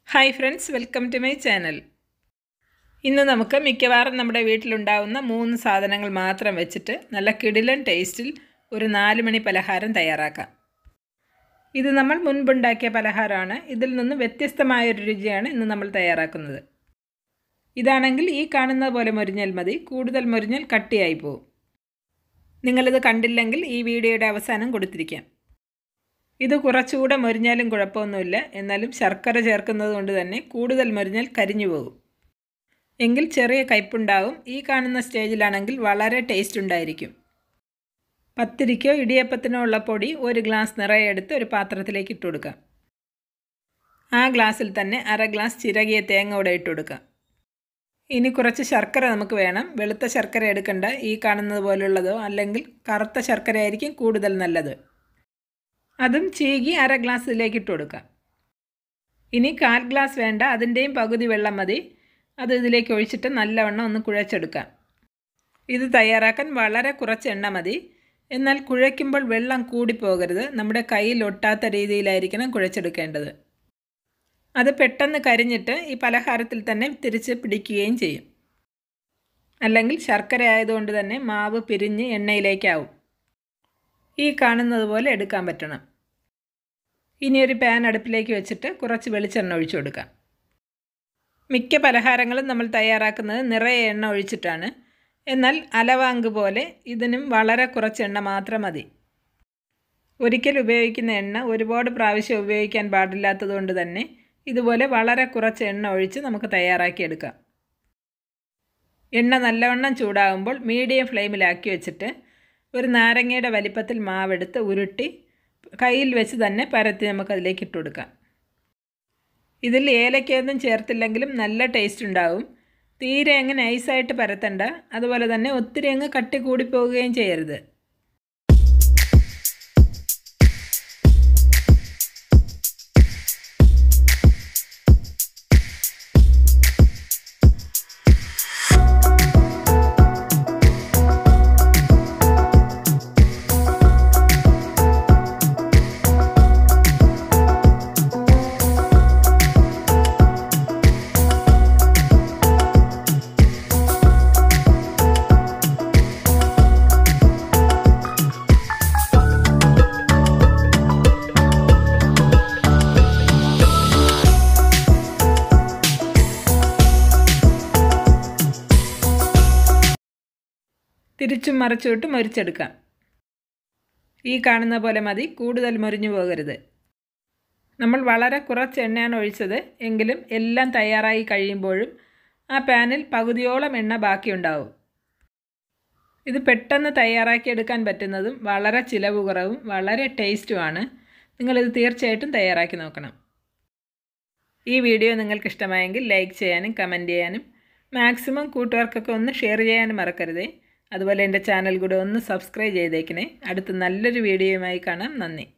hi friends welcome to my channel ഇന്ന് നമുക്ക് മിക്കവാറും നമ്മുടെ വീട്ടിലുണ്ടാവുന്ന മൂന്ന് സാധനങ്ങൾ മാത്രം വെച്ചിട്ട് നല്ല കിടിലൻ ടേസ്റ്റിൽ ഒരു നാല് മണി പലഹാരം തയ്യാറാക്കാം ഇത് നമ്മൾ മുൻപുണ്ടാക്കിയ പലഹാരമാണ് ഇതിൽ നിന്ന് വ്യത്യസ്തമായൊരു രുചിയാണ് ഇന്ന് നമ്മൾ തയ്യാറാക്കുന്നത് ഇതാണെങ്കിൽ ഈ കാണുന്ന പോലെ മൊരിഞ്ഞാൽ മതി കൂടുതൽ മൊരിഞ്ഞാൽ കട്ടിയായി പോകും നിങ്ങളിത് കണ്ടില്ലെങ്കിൽ ഈ വീഡിയോയുടെ അവസാനം കൊടുത്തിരിക്കാം ഇത് കുറച്ചുകൂടെ മൊരിഞ്ഞാലും കുഴപ്പമൊന്നുമില്ല എന്നാലും ശർക്കര ചേർക്കുന്നത് കൊണ്ട് തന്നെ കൂടുതൽ മൊരിഞ്ഞാൽ കരിഞ്ഞു പോകും എങ്കിൽ ചെറിയ കയ്പുണ്ടാവും ഈ കാണുന്ന സ്റ്റേജിലാണെങ്കിൽ വളരെ ടേസ്റ്റ് ഉണ്ടായിരിക്കും പത്തിരിക്കോ ഇടിയപ്പത്തിനോ ഉള്ള പൊടി ഒരു ഗ്ലാസ് നിറയെ എടുത്ത് ഒരു പാത്രത്തിലേക്ക് ഇട്ട് കൊടുക്കാം ആ ഗ്ലാസ്സിൽ തന്നെ അര ഗ്ലാസ് ചിരകിയ തേങ്ങ കൂടെ ഇട്ട് കൊടുക്കാം ഇനി കുറച്ച് ശർക്കര നമുക്ക് വേണം വെളുത്ത ശർക്കര എടുക്കണ്ട ഈ കാണുന്നത് പോലുള്ളതോ അല്ലെങ്കിൽ കറുത്ത ശർക്കര ആയിരിക്കും കൂടുതൽ നല്ലത് അതും ചീകി അര ഗ്ലാസ് ഇതിലേക്ക് ഇട്ട് കൊടുക്കാം ഇനി കാൽ ഗ്ലാസ് വേണ്ട അതിൻ്റെയും പകുതി വെള്ളം മതി അത് ഇതിലേക്ക് ഒഴിച്ചിട്ട് നല്ലവണ്ണം ഒന്ന് കുഴച്ചെടുക്കാം ഇത് തയ്യാറാക്കാൻ വളരെ കുറച്ച് എണ്ണ മതി എന്നാൽ കുഴയ്ക്കുമ്പോൾ വെള്ളം കൂടിപ്പോകരുത് നമ്മുടെ കയ്യിൽ ഒട്ടാത്ത രീതിയിലായിരിക്കണം കുഴച്ചെടുക്കേണ്ടത് അത് പെട്ടെന്ന് കരിഞ്ഞിട്ട് ഈ പലഹാരത്തിൽ തന്നെ തിരിച്ച് പിടിക്കുകയും ചെയ്യും അല്ലെങ്കിൽ ശർക്കര ആയതുകൊണ്ട് തന്നെ മാവ് പിരിഞ്ഞ് എണ്ണയിലേക്കാവും ഈ കാണുന്നത് പോലെ എടുക്കാൻ പറ്റണം ഇനി ഒരു പാൻ അടുപ്പിലേക്ക് വെച്ചിട്ട് കുറച്ച് വെളിച്ചെണ്ണ ഒഴിച്ചു കൊടുക്കാം മിക്ക പലഹാരങ്ങളും നമ്മൾ തയ്യാറാക്കുന്നത് നിറയെ എണ്ണ ഒഴിച്ചിട്ടാണ് എന്നാൽ അലവാങ്ക് പോലെ ഇതിനും വളരെ കുറച്ച് എണ്ണ മാത്രം മതി ഒരിക്കൽ ഉപയോഗിക്കുന്ന എണ്ണ ഒരുപാട് പ്രാവശ്യം ഉപയോഗിക്കാൻ പാടില്ലാത്തതുകൊണ്ട് തന്നെ ഇതുപോലെ വളരെ കുറച്ച് എണ്ണ ഒഴിച്ച് നമുക്ക് തയ്യാറാക്കിയെടുക്കാം എണ്ണ നല്ലവണ്ണം ചൂടാകുമ്പോൾ മീഡിയം ഫ്ലെയിമിലാക്കി വെച്ചിട്ട് ഒരു നാരങ്ങയുടെ വലിപ്പത്തിൽ മാവെടുത്ത് ഉരുട്ടി കയ്യിൽ വെച്ച് തന്നെ പരത്തി നമുക്കതിലേക്ക് ഇട്ട് കൊടുക്കാം ഇതിൽ ഏലക്കയൊന്നും ചേർത്തില്ലെങ്കിലും നല്ല ടേസ്റ്റ് ഉണ്ടാവും തീരെ അങ്ങ് നൈസായിട്ട് പരത്തണ്ട അതുപോലെ തന്നെ ഒത്തിരി അങ്ങ് കട്ടി കൂടിപ്പോവുകയും ചെയ്യരുത് തിരിച്ചും മറിച്ചുവിട്ട് മൊരിച്ചെടുക്കാം ഈ കാണുന്ന പോലെ മതി കൂടുതൽ മൊരിഞ്ഞു പോകരുത് നമ്മൾ വളരെ കുറച്ച് എണ്ണയാണ് ഒഴിച്ചത് എങ്കിലും എല്ലാം തയ്യാറായി കഴിയുമ്പോഴും ആ പാനിൽ പകുതിയോളം എണ്ണ ബാക്കിയുണ്ടാവും ഇത് പെട്ടെന്ന് തയ്യാറാക്കിയെടുക്കാൻ പറ്റുന്നതും വളരെ ചിലവ് കുറവും വളരെ ടേസ്റ്റുമാണ് നിങ്ങളിത് തീർച്ചയായിട്ടും തയ്യാറാക്കി നോക്കണം ഈ വീഡിയോ നിങ്ങൾക്ക് ഇഷ്ടമായെങ്കിൽ ലൈക്ക് ചെയ്യാനും കമൻറ്റ് ചെയ്യാനും മാക്സിമം കൂട്ടുകാർക്കൊക്കെ ഒന്ന് ഷെയർ ചെയ്യാനും മറക്കരുതേ അതുപോലെ എൻ്റെ ചാനൽ കൂടെ ഒന്ന് സബ്സ്ക്രൈബ് ചെയ്തേക്കണേ അടുത്ത നല്ലൊരു വീഡിയോയുമായി കാണാം നന്ദി